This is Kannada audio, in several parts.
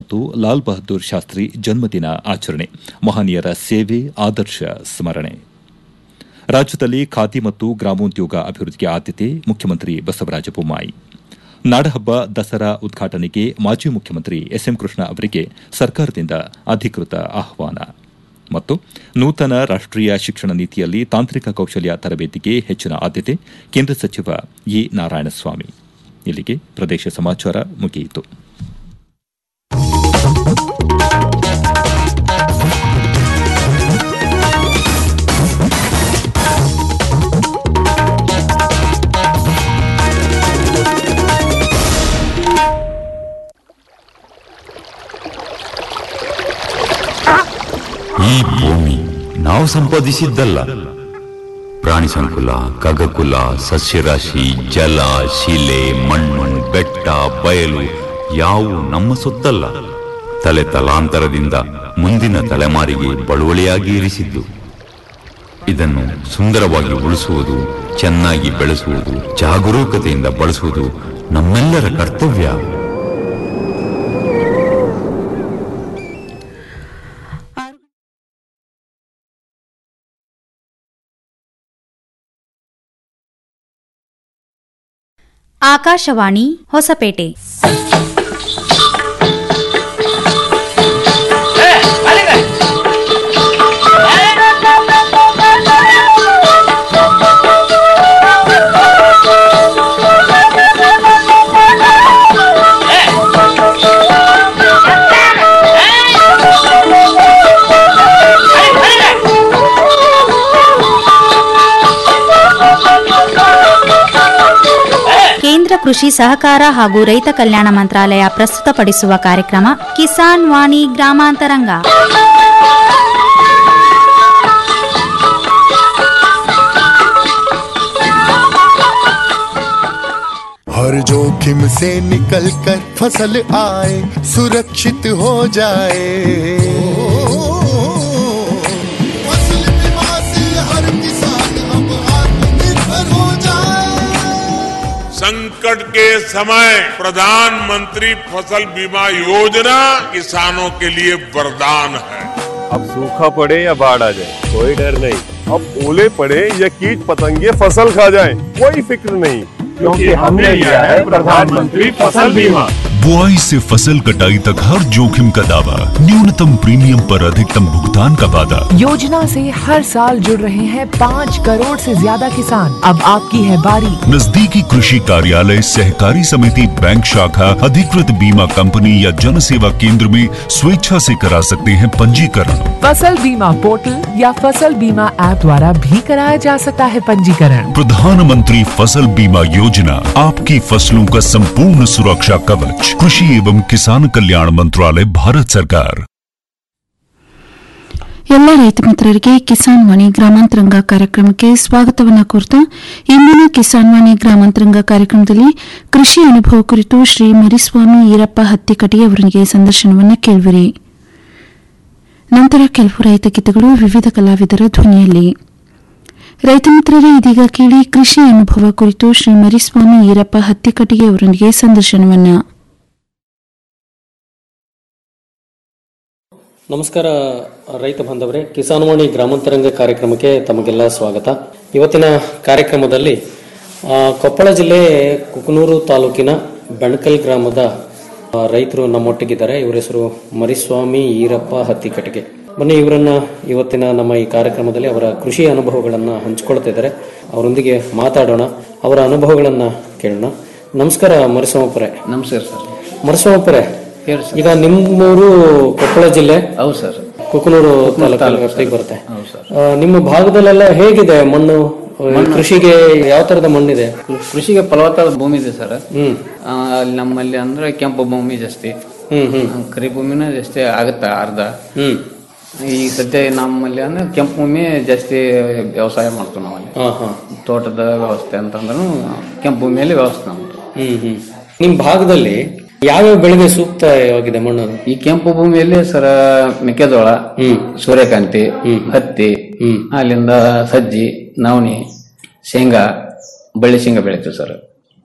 ಮತ್ತು ಲಾಲ್ ಬಹದ್ದೂರ್ ಶಾಸ್ತ್ರಿ ಜನ್ಮದಿನ ಆಚರಣೆ ಮಹನೀಯರ ಸೇವೆ ಆದರ್ಶ ಸ್ಮರಣೆ ರಾಜ್ಯದಲ್ಲಿ ಖಾದಿ ಮತ್ತು ಗ್ರಾಮೋದ್ಯೋಗ ಅಭಿವೃದ್ಧಿಗೆ ಆದ್ಯತೆ ಮುಖ್ಯಮಂತ್ರಿ ಬಸವರಾಜ ಬೊಮ್ಮಾಯಿ ನಾಡಹಬ್ಬ ದಸರಾ ಉದ್ಘಾಟನೆಗೆ ಮಾಜಿ ಮುಖ್ಯಮಂತ್ರಿ ಎಸ್ಎಂ ಕೃಷ್ಣ ಅವರಿಗೆ ಸರ್ಕಾರದಿಂದ ಅಧಿಕೃತ ಆಹ್ವಾನ ಮತ್ತು ನೂತನ ರಾಷ್ಟೀಯ ಶಿಕ್ಷಣ ನೀತಿಯಲ್ಲಿ ತಾಂತ್ರಿಕ ಕೌಶಲ್ಯ ತರಬೇತಿಗೆ ಹೆಚ್ಚಿನ ಆದ್ಯತೆ ಕೇಂದ್ರ ಸಚಿವ ಇ ನಾರಾಯಣಸ್ವಾಮಿ ಇಲ್ಲಿಗೆ ಪ್ರದೇಶ ಸಮಾಚಾರ ಮುಗಿಯಿತು ಈ ಭೂಮಿ ನಾವು ಸಂಪಾದಿಸಿದ್ದಲ್ಲ ಪ್ರಾಣಿ ಸಂಕುಲ ಖಗಕುಲ ಸಸ್ಯರಾಶಿ ಜಲ ಶಿಲೆ ಮಣ್ಣು ಬೆಟ್ಟ ಬಯಲು ಯಾವು ನಮ್ಮ ಸೊತ್ತಲ್ಲ ತಲೆ ತಲಾಂತರದಿಂದ ಮುಂದಿನ ತಲೆಮಾರಿಗೆ ಬಳುವಳಿಯಾಗಿ ಇರಿಸಿದ್ದು ಇದನ್ನು ಸುಂದರವಾಗಿ ಉಳಿಸುವುದು ಚೆನ್ನಾಗಿ ಬೆಳೆಸುವುದು ಜಾಗರೂಕತೆಯಿಂದ ಬಳಸುವುದು ನಮ್ಮೆಲ್ಲರ ಕರ್ತವ್ಯ ಆಕಾಶವಾಣಿ ಹೊಸಪೇಟೆ ಕೇಂದ್ರ ಕೃಷಿ ಸಹಕಾರ ಹಾಗೂ ರೈತ ಕಲ್ಯಾಣ ಮಂತ್ರಾಲಯ ಪ್ರಸ್ತುತಪಡಿಸುವ ಕಾರ್ಯಕ್ರಮ ಕಿಸಾನ್ ವಾಣಿ ಗ್ರಾಮಾಂತರಂಗ हर जोखिम से निकल कर फसल आए सुरक्षित हो जाए फसल बीमा से हर किसान अब आत्मनिर्भर हो जाए संकट के समय प्रधानमंत्री फसल बीमा योजना किसानों के लिए वरदान है अब सूखा पड़े या बाढ़ आ जाए कोई डर नहीं अब ओले पड़े या कीट पतंगे फसल खा जाए कोई फिक्र नहीं क्योंकि हमने लिया है प्रधानमंत्री फसल बीमा बुआई से फसल कटाई तक हर जोखिम का दावा न्यूनतम प्रीमियम पर अधिकतम भुगतान का वादा योजना से हर साल जुड़ रहे हैं पाँच करोड़ से ज्यादा किसान अब आपकी है बारी नजदीकी कृषि कार्यालय सहकारी समिति बैंक शाखा अधिकृत बीमा कंपनी या जन सेवा केंद्र में स्वेच्छा से करा सकते हैं पंजीकरण फसल बीमा पोर्टल या फसल बीमा ऐप द्वारा भी कराया जा सकता है पंजीकरण प्रधानमंत्री फसल बीमा योजना आपकी फसलों का संपूर्ण सुरक्षा कवच कृषि एवं किसान कल्याण मंत्रालय भारत सरकार ಎಲ್ಲ ರೈತ ಮಿತ್ರರಿಗೆ ಕಿಸಾನ್ ವಾಣಿ ಗ್ರಾಮಾಂತರಂಗ ಕಾರ್ಯಕ್ರಮಕ್ಕೆ ಸ್ವಾಗತವನ್ನ ಕೋರ್ತಾ ಇಂದಿನ ಕಿಸಾನ್ ವಾಣಿ ಗ್ರಾಮಾಂತರಂಗ ಕಾರ್ಯಕ್ರಮದಲ್ಲಿ ಕೃಷಿ ಅನುಭವ ಕುರಿತು ಶ್ರೀ ಮರಿಸ್ವಾಮಿ ಈರಪ್ಪ ಹತ್ತಿಕಟಿ ಅವರಿಗೆ ಸಂದರ್ಶನವನ್ನ ಕೇಳುವಿರಿ ನಂತರ ಕೆಲವು ರೈತ ಗೀತೆಗಳು ವಿವಿಧ ಕಲಾವಿದರ ಧ್ವನಿಯಲ್ಲಿ ರೈತ ಮಿತ್ರರೇ ಇದೀಗ ಕೇಳಿ ಕೃಷಿ ಅನುಭವ ಕುರಿತು ಶ್ರೀ ಮರಿಸ್ವಾಮಿ ಈರಪ್ಪ ಹತ್ತಿಕಟಿಗೆ ಅವರೊಂದಿಗೆ ಸಂದರ್ಶನವನ್ನ ನಮಸ್ಕಾರ ರೈತ ಬಾಂಧವರೇ ಕಿಸಾನ್ವಾಣಿ ಗ್ರಾಮಾಂತರಂಗ ಕಾರ್ಯಕ್ರಮಕ್ಕೆ ತಮಗೆಲ್ಲ ಸ್ವಾಗತ ಇವತ್ತಿನ ಕಾರ್ಯಕ್ರಮದಲ್ಲಿ ಆ, ಕೊಪ್ಪಳ ಜಿಲ್ಲೆ ಕುಕನೂರು ತಾಲೂಕಿನ ಬೆಣಕಲ್ ಗ್ರಾಮದ ಆ, ರೈತರು ನಮ್ಮೊಟ್ಟಿಗಿದ್ದಾರೆ ಇವರ ಹೆಸರು ಮರಿಸ್ವಾಮಿ ಈರಪ್ಪ ಹತ್ತಿಕಟ್ಟಿಗೆ ಬನ್ನಿ ಇವರನ್ನ ಇವತ್ತಿನ ನಮ್ಮ ಈ ಕಾರ್ಯಕ್ರಮದಲ್ಲಿ ಅವರ ಕೃಷಿ ಅನುಭವಗಳನ್ನ ಹಂಚಿಕೊಳ್ತಾ ಇದ್ದಾರೆ ಅವರೊಂದಿಗೆ ಮಾತಾಡೋಣ ಅವರ ಅನುಭವಗಳನ್ನ ಕೇಳೋಣ ನಮಸ್ಕಾರ ಮರಿಸ್ವಾಮಪುರೆ ನಮಸ್ಕಾರ ಸರ್ ಮರಿಸ್ವಾಮಪುರೆ ಹೇಳಿ ಸರ್ ಈಗ ನಿಮ್ಮೂರು ಕೊಪ್ಪಳ ಜಿಲ್ಲೆ ಹೌದು ಸರ್ ಕುಕನೂರು ತಾಲೂಕಿನ ತಾಲೂಕು ವ್ಯಾಪ್ತಿಗೆ ಬರುತ್ತೆ ಹೌದು ಸರ್ ಆ, ನಿಮ್ಮ ಭಾಗದಲ್ಲೆಲ್ಲ ಹೇಗಿದೆ ಮಣ್ಣು ಆ, ಕೃಷಿಗೆ ಯಾವ ತರದ ಮಣ್ಣಿದೆ ಕೃಷಿಗೆ ಫಲವತ್ತಾದ ಭೂಮಿ ಇದೆ ಸರ್ ಹ್ಮ್ ಆ, ಅಲ್ಲಿ ನಮ್ಮಲ್ಲಿ ಅಂದ್ರೆ ಕೆಂಪು ಭೂಮಿ ಜಾಸ್ತಿ ಹ್ಮ್ ಹ್ಮ್ ಆ, ಕರಿ ಭೂಮಿನ ಜಾಸ್ತಿ ಆಗುತ್ತಾ ಅರ್ಧ ಹ್ಮ್ ಈ ಸದ್ಯ ನಮ್ಮಲ್ಲಿ ಅಂದ್ರೆ ಕೆಂಪು ಭೂಮಿ ಜಾಸ್ತಿ ವ್ಯವಸಾಯ ಮಾಡ್ತೀವಿ ನಾವಲ್ಲಿ ಹಾ ಹಾ ತೋಟದ ವ್ಯವಸ್ಥೆ ಅಂತಂದ್ರೂ ಕೆಂಪು ಭೂಮಿಯಲ್ಲಿ ವ್ಯವಸ್ಥೆ ನಮ್ದು ಹ್ಮ್ ಹ್ಮ್ ನಿಮ್ ಭಾಗದಲ್ಲಿ ಯಾವ್ಯಾವ ಬೆಳೆಗೆ ಸೂಕ್ತವಾಗಿದೆ ಮಣ್ಣು ಈ ಕೆಂಪು ಭೂಮಿಯಲ್ಲಿ ಸರ ಮೆಕ್ಕೆಜೋಳ ಸೂರ್ಯಕಾಂತಿ ಹತ್ತಿ ಅಲ್ಲಿಂದ ಸಜ್ಜಿ ನವಣಿ ಶೇಂಗಾ ಬಳ್ಳಿ ಶೇಂಗಾ ಬೆಳಿತೀವಿ ಸರ್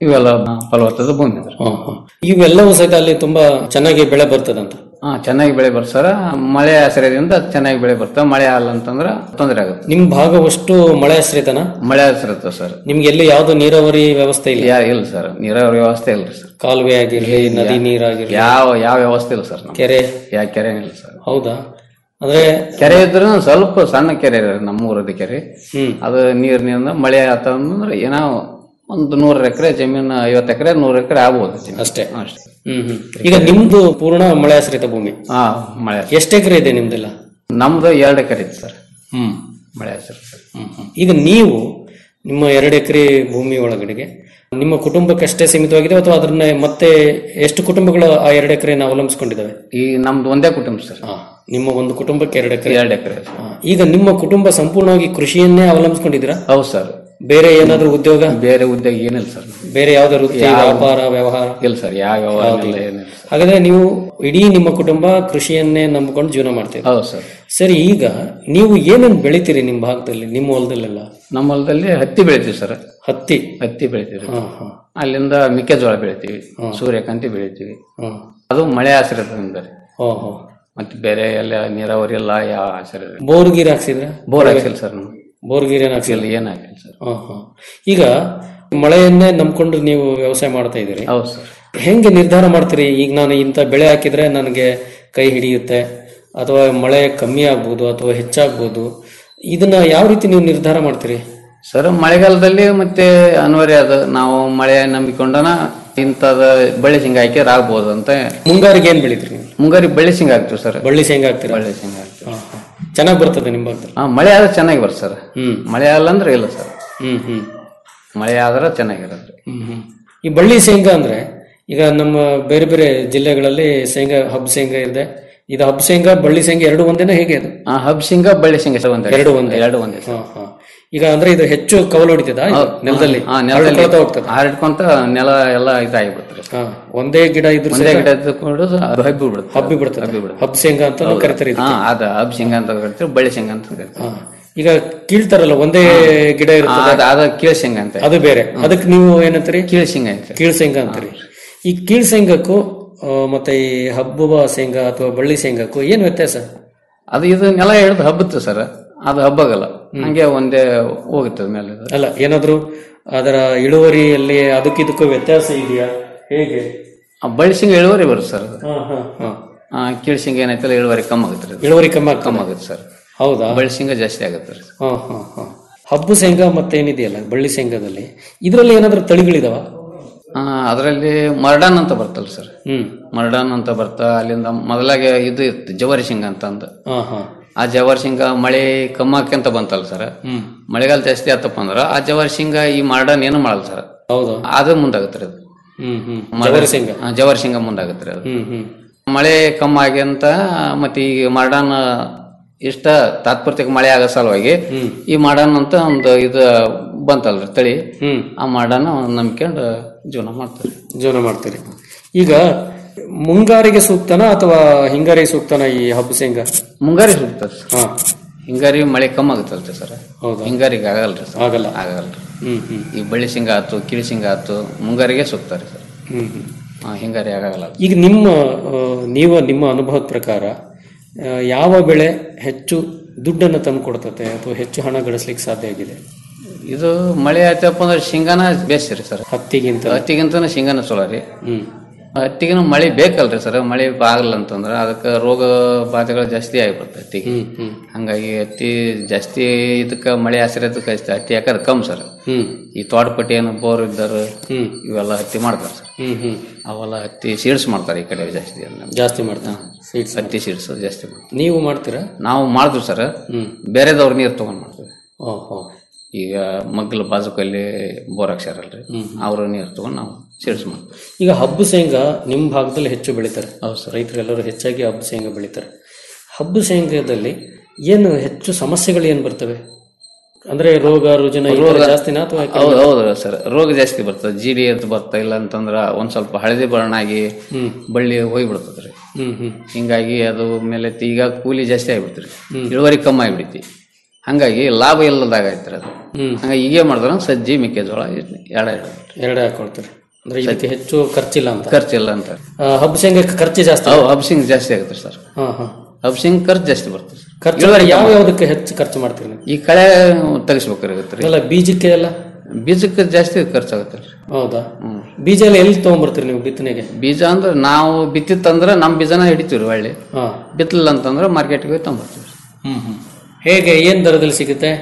ಇವೆಲ್ಲ ಫಲವತ್ತದ ಭೂಮಿ ಅದ ಹಾ, ಹಾ. ಇವೆಲ್ಲವೂ ಸಹಿತ ಅಲ್ಲಿ ತುಂಬಾ ಚೆನ್ನಾಗಿ ಬೆಳೆ ಬರ್ತದಂತ ಹಾ ಚೆನ್ನಾಗಿ ಬೆಳೆ ಬರ್ತಾರ ಮಳೆ ಆಶ್ರಯದಿಂದ ಚೆನ್ನಾಗಿ ಬೆಳೆ ಬರ್ತಾವ ಮಳೆ ಆಗಲ್ಲ ಅಂತಂದ್ರ ತೊಂದರೆ ಆಗುತ್ತೆ ನಿಮ್ ಭಾಗವಷ್ಟು ಮಳೆ ಆಶ್ರಿತನ ಮಳೆ ಆಶ್ರಿತ ಸರ್ ನಿಮ್ಗೆ ಎಲ್ಲಿ ಯಾವ್ದು ನೀರಾವರಿ ವ್ಯವಸ್ಥೆ ಇಲ್ಲ ಯಾ ಇಲ್ಲ ಸರ್ ನೀರಾವರಿ ವ್ಯವಸ್ಥೆ ಇಲ್ಲ ಸರ್ ಕಾಲುವೆ ಆಗಿರ್ಲಿ ನದಿ ನೀರಾಗಿರ್ಲಿ ಯಾವ ಯಾವ ವ್ಯವಸ್ಥೆ ಇಲ್ಲ ಸರ್ ಕೆರೆ ಯಾವ ಕೆರೆ ಇಲ್ಲ ಸರ್ ಹೌದಾ ಅಂದ್ರೆ ಕೆರೆ ಇದ್ರು ಸ್ವಲ್ಪ ಸಣ್ಣ ಕೆರೆ ಇದೆ ನಮ್ಮ ಊರದ ಕೆರೆ ಹ್ಮ್ ಅದು ನೀರಿನಿಂದ ಮಳೆ ಆತಂದ್ರೆ ಏನೋ ಒಂದು ನೂರ ಎಕರೆ ಜಮೀನು ಐವತ್ತು ಎಕರೆ ನೂರ ಎಕರೆ ಆಗ್ಬೋದು ಜಮೀನು. ಅಷ್ಟೇ ಅಷ್ಟೇ ಹ್ಮ್ ಹ್ಮ್ ಈಗ ನಿಮ್ದು ಪೂರ್ಣ ಮಳೆ ಆಶ್ರಿತ ಭೂಮಿ ಹಾ ಮಳೆ ಎಷ್ಟು ಎಕರೆ ಇದೆ ನಿಮ್ದೆಲ್ಲ ನಮ್ದು ಎರಡು ಎಕರೆ ಇತ್ತು ಸರ್ ಹ್ಮ್ ಮಳೆ ಆಶ್ರಿತ ಹ್ಮ್, ಹ್ಮ್. ಈಗ ನೀವು ನಿಮ್ಮ ಎರಡು ಎಕರೆ ಭೂಮಿ ಒಳಗಡೆಗೆ ನಿಮ್ಮ ಕುಟುಂಬಕ್ಕಷ್ಟೇ ಸೀಮಿತವಾಗಿದೆ ಅಥವಾ ಅದನ್ನ ಮತ್ತೆ ಎಷ್ಟು ಕುಟುಂಬಗಳು ಆ ಎರಡು ಎಕರೆನ ಅವಲಂಬಿಸ್ಕೊಂಡಿದ್ದಾವೆ ಈ ನಮ್ದು ಒಂದೇ ಕುಟುಂಬ ಸರ್ ಆ, ನಿಮ್ಮ ಒಂದು ಕುಟುಂಬಕ್ಕೆ ಎರಡು ಎಕರೆ ಎರಡು ಎಕರೆ ಈಗ ನಿಮ್ಮ ಕುಟುಂಬ ಸಂಪೂರ್ಣವಾಗಿ ಕೃಷಿಯನ್ನೇ ಅವಲಂಬಿಸ್ಕೊಂಡಿದ್ದೀರಾ ಹೌದು ಸರ್ ಬೇರೆ ಏನಾದ್ರೂ ಉದ್ಯೋಗ ಬೇರೆ ಉದ್ಯೋಗ ಏನಿಲ್ಲ ಸರ್ ಬೇರೆ ಯಾವ್ದಾದ್ರು ವೃತ್ತಿ ಯಾವ- ವ್ಯಾಪಾರ ವ್ಯವಹಾರ ಇಲ್ಲ ಸರ್ ಯಾವ ವ್ಯವಹಾರ ಇಲ್ಲ ಏನಿಲ್ಲ ಹಾಗಾದ್ರೆ ನೀವು ಇಡೀ ನಿಮ್ಮ ಕುಟುಂಬ ಕೃಷಿಯನ್ನೇ ನಂಬಿಕೊಂಡು ಜೀವನ ಮಾಡ್ತೀರಿ ಹೌದು ಸರ್ ಸರಿ ಈಗ ನೀವು ಏನೇನ್ ಬೆಳಿತೀರಿ ನಿಮ್ಮ ಭಾಗದಲ್ಲಿ ನಿಮ್ಮ ಹೊಲದಲ್ಲೆಲ್ಲ ನಮ್ಮ ಹೊಲದಲ್ಲಿ ಹತ್ತಿ ಬೆಳಿತೀವಿ ಸರ್ ಹತ್ತಿ ಹತ್ತಿ ಬೆಳಿತೀವಿ ಹಾ, ಹಾ. ಅಲ್ಲಿಂದ ಮೆಕ್ಕೆಜೋಳ ಬೆಳಿತೀವಿ ಸೂರ್ಯಕಾಂತಿ ಬೆಳಿತೀವಿ ಹ್ಮ್. ಅದು ಮಳೆ ಆಶ್ರಯದಿಂದ ರೀ. ಓಹೋ ಮತ್ತೆ ಬೇರೆ ಎಲ್ಲ ನೀರಾವರಿ ಎಲ್ಲ ಯಾವ ಆಶ್ರಯ ಇಲ್ಲ. ಬೋರ್ ಗೀರ್ ಹಾಕ್ಸಿದ್ರ ಬೋರ್ ಹಾಕ್ಸಿಲ್ಲ ಸರ್ ನಾವು ಬೋರ್ ಗೀರ್ ಏನ್ ಹಾಕ್ಸಿಲ್ಲ ಏನ್ ಹಾಕಿಲ್ಲ ಸರ್ ಹಾ, ಹಾ. ಈಗ ಮಳೆಯನ್ನೇ ನಂಬ್ಕೊಂಡು ನೀವು ವ್ಯವಸಾಯ ಮಾಡ್ತಾ ಇದ್ದೀರಿ ಹೌದು ಸರ್ ಹೆಂಗೆ ನಿರ್ಧಾರ ಮಾಡ್ತೀರಿ ಈಗ ನಾನು ಇಂಥ ಬೆಳೆ ಹಾಕಿದ್ರೆ ನನಗೆ ಕೈ ಹಿಡಿಯುತ್ತೆ ಅಥವಾ ಮಳೆ ಕಮ್ಮಿ ಆಗ್ಬೋದು ಅಥವಾ ಹೆಚ್ಚಾಗ್ಬೋದು ಇದನ್ನ ಯಾವ ರೀತಿ ನೀವು ನಿರ್ಧಾರ ಮಾಡ್ತೀರಿ ಸರ್ ಮಳೆಗಾಲದಲ್ಲಿ ಮತ್ತೆ ಅನಿವಾರ್ಯ ಅದು ನಾವು ಮಳೆ ನಂಬಿಕೊಂಡನ ಇಂಥದ ಬಳ್ಳಿ ಶೇಂಗಾ ಹಾಕಿದ್ರೆ ಆಗ್ಬೋದು ಅಂತ ಮುಂಗಾರಿಗೆ ಏನ್ ಬೆಳಿತೀರಿ ನೀವು ಮುಂಗಾರಿ ಬಳ್ಳಿ ಶೇಂಗಾ ಹಾಕ್ತೀವಿ ಸರ್ ಬಳ್ಳಿ ಶೇಂಗಾ ಹಾಕ್ತೀರಾ ಬಳ್ಳಿ ಶೇಂಗಾ ಹಾಕ್ತೀವಿ ಹಾ, ಹಾ. ಚೆನ್ನಾಗ್ ಬರ್ತದೆ ನಿಮ್ಮ ಭಾಗದಲ್ಲಿ ಹಾ ಮಳೆ ಆದ್ರೆ ಚೆನ್ನಾಗಿ ಬರ್ತದೆ ಸರ್ ಹ್ಮ್ ಮಳೆ ಆಗಲ್ಲ ಅಂದ್ರೆ ಇಲ್ಲ ಸರ್ ಹ್ಮ್ ಹ್ಮ್ ಮಳೆ ಆದ್ರೆ ಚೆನ್ನಾಗಿರುತ್ತೆ ಹ್ಮ್ ಹ್ಮ್. ಈ ಬಳ್ಳಿ ಶೇಂಗಾ ಅಂದ್ರೆ ಈಗ ನಮ್ಮ ಬೇರೆ ಬೇರೆ ಜಿಲ್ಲೆಗಳಲ್ಲಿ ಶೇಂಗಾ ಹಬ್ ಶೇಂಗಾ ಇದೆ ಇದು ಹಬ್ ಶೇಂಗಾ ಬಳ್ಳಿ ಶೇಂಗಾ ಎರಡು ಒಂದೇನ ಹೇಗೆ ಅದು ಆ ಹಬ್ ಶೇಂಗಾ ಬಳ್ಳಿ ಶೇಂಗಾ ಸರ್ ಒಂದೇ ಎರಡು ಒಂದೇ ಎರಡು ಒಂದೇ ಹಾ, ಹಾ. ಈಗ ಅಂದ್ರೆ ಇದು ಹೆಚ್ಚು ಕವಲು ಹೊಡಿತದ ನೆಲದಲ್ಲಿ ಹಾ ನೆಲದಲ್ಲಿ ಹರಡ್ಕೊಳ್ತಾ ಹೋಗ್ತದೆ ಹರಡ್ಕೊಂತ ನೆಲ ಎಲ್ಲ ಇದಾಗಿಬಿಡ್ತಾರೆ ಹಾ, ಒಂದೇ ಗಿಡ ಇದ್ರು ಒಂದೇ ಸಹಿತ ಗಿಡ ಇದ್ದುಕೊಂಡು ಅದು ಹಬ್ಬಿ ಬಿಡುತ್ತೆ ಹಬ್ಬಿ ಬಿಡ್ತದೆ ಹಬ್ಬಿ ಬಿಡುತ್ತೆ ಹಬ್ ಶೇಂಗಾ ಅಂತ ನಾವು ಕರಿತಾರೆ ಹಾ ಇದಕ್ಕೆ. ಅದ ಹಬ್ ಶೇಂಗಾ ಅಂತ ಕರಿತೀವಿ ಬಳ್ಳಿ ಶೇಂಗಾ ಅಂತ ಕರಿತೀವಿ ಹಾ. ಈಗ ಕೀಳ್ತಾರಲ್ಲ ಒಂದೇ ಗಿಡ ಆ, ಇರ್ತದೆ ಅದ ಅದ ಕೀಳ ಶೇಂಗಾ ಅಂತ ಅದು ಬೇರೆ ಅದಕ್ಕೆ ನೀವು ಏನಂತೀರಿ ಕೀಳ ಶೇಂಗಾ ಅಂತ ಕೀಳ್ ಶೇಂಗಾ ಅಂತೀರಿ ಈ ಕೀಳ್ ಶೇಂಗಾಕ್ಕೂ ಆ, ಮತ್ತೆ ಈ ಹಬ್ಬುವ ಶೇಂಗಾ ಅಥವಾ ಬಳ್ಳಿ ಶೇಂಗಾಕ್ಕೂ ಏನ್ ವ್ಯತ್ಯಾಸ ಅದು ಇದು ನೆಲ ಹಿಡಿದು ಹಬ್ಬುತ್ತೆ ಸರ್ ಅದು ಹಬ್ಬಗಲ್ಲ ಹಂಗೆ ಒಂದೇ ಹೋಗುತ್ತೆ ಮೇಲೆ ಇದು. ಅಲ್ಲ ಏನಾದ್ರೂ ಅದರ ಇಳುವರಿಯಲ್ಲಿ ಅದಕ್ಕಿದಕ್ಕೂ ವ್ಯತ್ಯಾಸ ಇದೆಯಾ ಹೇಗೆ ಆ ಬಳ್ಳಿ ಶೇಂಗಾ ಇಳುವರಿ ಬರುತ್ತೆ ಸರ್ ಅದು ಹಾ, ಹಾ, ಹಾ. ಆ, ಕೀಳ ಶೇಂಗಾ ಏನೈತಲ್ಲ ಇಳುವರಿ ಕಮ್ಮಿ ಆಗುತ್ತೆ ರೀ ಅದು. ಇಳುವರಿ ಕಮ್ಮಿ ಆಗ್ತದೆ? ಕಮ್ಮಿ ಆಗುತ್ತೆ ಸರ್ ಹೌದಾ ಬಳ್ಳಿ ಶೇಂಗಾ ಜಾಸ್ತಿ ಆಗುತ್ತೆ ರೀ ಹಾ ಹಾ ಹಾ ಹಬ್ಬು ಶೇಂಗಾ ಮತ್ತೆ ಏನಿದೆಯಲ್ಲ ಬಳ್ಳಿ ಶೇಂಗಾದಲ್ಲಿ ಇದರಲ್ಲಿ ಏನಾದ್ರೂ ತಳಿಗಳಿದಾವ ಅದರಲ್ಲಿ ಮರ್ಡಾನ್ ಅಂತ ಬರ್ತಲ್ಲ ಸರ್ ಹ್ಮ್ ಮರ್ಡಾನ್ ಅಂತ ಬರ್ತಾ ಅಲ್ಲಿಂದ ಮೊದಲಾಗೆ ಇದು ಇತ್ತು ಜವಾರಿ ಶೇಂಗಾ ಅಂತ ಅಂದ ಹಾ ಹಾ ಆ ಜವಾರಿ ಶೇಂಗಾ ಮಳೆ ಕಮ್ಮಾಕಂತ ಬಂತಲ್ಲ ಸರ್ ಹ್ಮ್ ಮಳೆಗಾಲ ಜಾಸ್ತಿ ಆತಪ್ಪ ಅಂದ್ರ ಆ ಜವಾರಿ ಶೇಂಗಾ ಈ ಮರ್ಡಾನ್ ಏನು ಮಾಡಲ್ಲ ಸರ್ ಹೌದು ಅದು ಮುಂದಾಗತ್ತೆ ರೀ ಅದು ಹ್ಮ್ ಹ್ಮ್ ಮರ್ಡಾನ್- ಜವಾರಿ ಶೇಂಗಾ ಆ, ಜವಾರಿ ಶೇಂಗಾ ಮುಂದಾಗತ್ತೆ ರೀ ಅದು ಹ್ಮ್ ಹ್ಮ್ ಮಳೆ ಕಮ್ಮಾಗಿ ಅಂತ ಮತ್ತೆ ಈ ಮಾಡಾನ್ ಇಷ್ಟ ತಾತ್ಪರ್ತಿಕ ಮಳೆ ಆಗೋ ಸಲುವಾಗಿ ಈ ಮಾಡಾನ್ ಅಂತ ಒಂದು ಇದು ಬಂತಲ್ರಿ ತಳಿ ಹ್ಮ್ ಆ ಮಾಡಾನ ನಂಬ್ಕೊಂಡು ಜೀವನ ಮಾಡ್ತಾರೆ ಜೀವನ ಮಾಡ್ತೀರಿ ಈಗ ಮುಂಗಾರಿಗೆ ಸೂಕ್ತನ ಅಥವಾ ಹಿಂಗಾರಿಗೆ ಸೂಕ್ತನ ಈ ಹಬ್ಬು ಶೇಂಗಾ ಮುಂಗಾರಿ ಸುಡ್ತಾರೆ ಹಾ ಹಿಂಗಾರಿ ಮಳೆ ಕಮ್ಮಿ ಆಗುತ್ತಲ್ರಿ ಸರ್ ಹೌದಾ ಹಿಂಗಾರಿಗೆ ಆಗಲ್ರಿ ಸರ್ ಆಗಲ್ಲ ಆಗಲ್ರಿ ಹ್ಮ್ ಹ್ಮ್ ಈ ಬಳ್ಳಿ ಶೇಂಗಾ ಆತು ಕಿಳಿ ಶೇಂಗಾ ಆತು ಮುಂಗಾರಿಗೆ ಸೂಕ್ತಾರೆ ಸರ್ ಹ್ಮ್ ಹ್ಮ್ ಆ, ಹಿಂಗಾರಿ ಆಗಲ್ಲ ಈಗ ನಿಮ್ಮ ಆ, ನೀವು ನಿಮ್ಮ ಅನುಭವದ ಪ್ರಕಾರ ಆ, ಯಾವ ಬೆಳೆ ಹೆಚ್ಚು ದುಡ್ಡನ್ನು ತಂದು ಕೊಡ್ತತೆ ಅಥವಾ ಹೆಚ್ಚು ಹಣ ಗಳಿಸ್ಲಿಕ್ಕೆ ಸಾಧ್ಯ ಆಗಿದೆ ಇದು ಮಳೆ ಆಯ್ತಪ್ಪ ಅಂದ್ರೆ ಶೇಂಗಾನ ಬೇಸ್ ರೀ ಸರ್ ಹತ್ತಿಗಿಂತ ಹತ್ತಿಗಿಂತ ಶೇಂಗಾನ ಚಲೋ ರೀ ಹ್ಮ್ ಹತ್ತಿಗಿನ ಮಳೆ ಬೇಕಲ್ರಿ ಸರ್ ಮಳೆ ಆಗಲ್ಲ ಅಂತಂದ್ರೆ ಅದಕ್ಕೆ ರೋಗ ಬಾಧೆಗಳು ಜಾಸ್ತಿ ಆಗಿಬಿಡುತ್ತೆ ಹತ್ತಿಗೆ ಹ್ಮ್ ಹ್ಮ್ ಹಂಗಾಗಿ ಹತ್ತಿ ಜಾಸ್ತಿ ಇದಕ್ಕೆ ಮಳೆ ಆಶ್ರಯದಕ್ಕೆ ಹತ್ತಿ ಯಾಕಂದ್ರೆ ಕಮ್ಮಿ ಸರ್ ಹ್ಮ್ ಈ ತೋಟಪಟ್ಟಿ ಏನು ಬೋರ್ ಇದ್ದರು ಹ್ಮ್ ಇವೆಲ್ಲ ಹತ್ತಿ ಮಾಡ್ತಾರೆ ಸರ್ ಹ್ಮ್ ಹ್ಮ್ ಅವೆಲ್ಲ ಹತ್ತಿ ಸೀಡ್ಸ್ ಮಾಡ್ತಾರೆ ಈ ಕಡೆ ಜಾಸ್ತಿ ಎಲ್ಲ. ಜಾಸ್ತಿ ಮಾಡ್ತಾ ಸೀಡ್ಸ್ ಹತ್ತಿ ಸೀಡ್ಸ್ ಜಾಸ್ತಿ ಮಾಡ್ತಾರೆ ನೀವು ಮಾಡ್ತೀರಾ ನಾವು ಮಾಡಿದ್ವಿ ಸರ್ ಹ್ಮ್ ಬೇರೆದವ್ರ ನೀರು ತಗೊಂಡ್ ಮಾಡ್ತೀವಿ ಓಹೋ ಈಗ ಮಗ್ಲ ಬಾಜುಕಲ್ಲಿ ಬೋರ್ ಹಾಕ್ಸ್ಯಾರಲ್ರಿ ಅವ್ರ ನೀರು ತಗೊಂಡು ನಾವು ಸೀಡ್ಸ್ ಮಾಡ್ತೀವಿ ಈಗ ಹಬ್ಬು ಶೇಂಗಾ ನಿಮ್ಮ ಭಾಗದಲ್ಲಿ ಹೆಚ್ಚು ಬೆಳೀತಾರೆ ಹೌದು ಸರ್ ರೈತರೆಲ್ಲರೂ ಹೆಚ್ಚಾಗಿ ಹಬ್ಬು ಶೇಂಗಾ ಬೆಳೀತಾರೆ ಹಬ್ಬು ಶೇಂಗಾದಲ್ಲಿ ಏನು ಹೆಚ್ಚು ಸಮಸ್ಯೆಗಳು ಏನು ಬರ್ತವೆ ಅಂದ್ರೆ ರೋಗ ರುಜಿನ ಈ ಥರ ರೋಗ ಜಾಸ್ತಿನಾ ಅಥವಾ ಹೌದು ಹೌದು ಸರ್ ರೋಗ ಜಾಸ್ತಿ ಬರ್ತದೆ ಜೀಡಿ ಅಂತ ಬರ್ತಾ ಇಲ್ಲ ಅಂತಂದ್ರ ಒಂದ್ ಸ್ವಲ್ಪ ಹಳದಿ ಬಣ್ಣ ಆಗಿ ಹ್ಮ್. ಬಳ್ಳಿ ಹೋಗ್ಬಿಡ್ತದ್ರಿ ಹ್ಮ್ ಹ್ಮ್ ಹಿಂಗಾಗಿ ಅದು ಮೇಲೆ ಈಗ ಕೂಲಿ ಜಾಸ್ತಿ ಆಗ್ಬಿಡ್ತ್ರಿ ಇಳುವರಿ ಕಮ್ಮಿ ಆಗ್ಬಿಡ್ತಿ ಹಂಗಾಗಿ ಲಾಭ ಇಲ್ಲದಾಗ ಐತ್ರಿ ಅದು ಹಂಗಾಗಿ ಈಗ ಮಾಡಿದ್ರ ಸಜ್ಜಿ ಮೆಕ್ಕೆಜೋಳ ಎಡ ಎರಡೇ ಹಾಕೊಳ್ತೀರಿ ಅಂದ್ರೆ ಇದಕ್ಕೆ ಹೆಚ್ಚು ಖರ್ಚಿಲ್ಲ ಅಂತ ಖರ್ಚಿಲ್ಲ ಅಂತ ಆ, ಹಬ್ಬ ಶೇಂಗಕ್ಕೆ ಖರ್ಚು ಜಾಸ್ತಿ ಅವು ಹಬ್ಸಿಂಗ್ ಜಾಸ್ತಿ ಆಗುತ್ತೆ ಸರ್ ಹಾ ಹಾ ಹಬ್ಸಿಂಗ್ ಖರ್ಚು ಜಾಸ್ತಿ ಬರ್ತದೆ ಸರ್ ಖರ್ಚು ಇಳುವರಿ ಯಾವ ಕಮ್ಮಿ. ಯಾವ್ದಕ್ಕೆ ಹೆಚ್ಚು ಖರ್ಚು ಮಾಡ್ತೀರಿ ನೀವು ಈ ಕಳೆ ತೆಗಿಸ್ಬೇಕಾಗುತ್ತೆ ರೀ ಎಲ್ಲ ಬೀಜಕ್ಕೆ ಎಲ್ಲ ಬೀಜಕ್ಕೆ ಜಾಸ್ತಿ ಖರ್ಚಾಗುತ್ತೆ ರೀ ಹೌದಾ ಬೀಜ ಎಲ್ಲ ಎಲ್ಲಿ ತಗೊಂಡ್ಬರ್ತೀರಿ ನೀವು ಬಿತ್ತನೆಗೆ ಬೀಜ ಅಂದ್ರೆ ನಾವು ಬಿತ್ತಿತ್ತಂದ್ರೆ ನಮ್ಮ ಬೀಜನ ಹಿಡಿತೀವಿ ಒಳ್ಳೆ ಹಾ ಬಿತ್ತಲಿಲ್ಲ ಅಂತಂದ್ರೆ ಮಾರ್ಕೆಟ್ಗೆ ಹೋಗಿ ತಗೊಂಬರ್ತೀವಿ ಹ್ಮ್ ಹ್ಮ್ ಹೇಗೆ ಏನ್ ದರದಲ್ಲಿ ಸಿಗುತ್ತೆ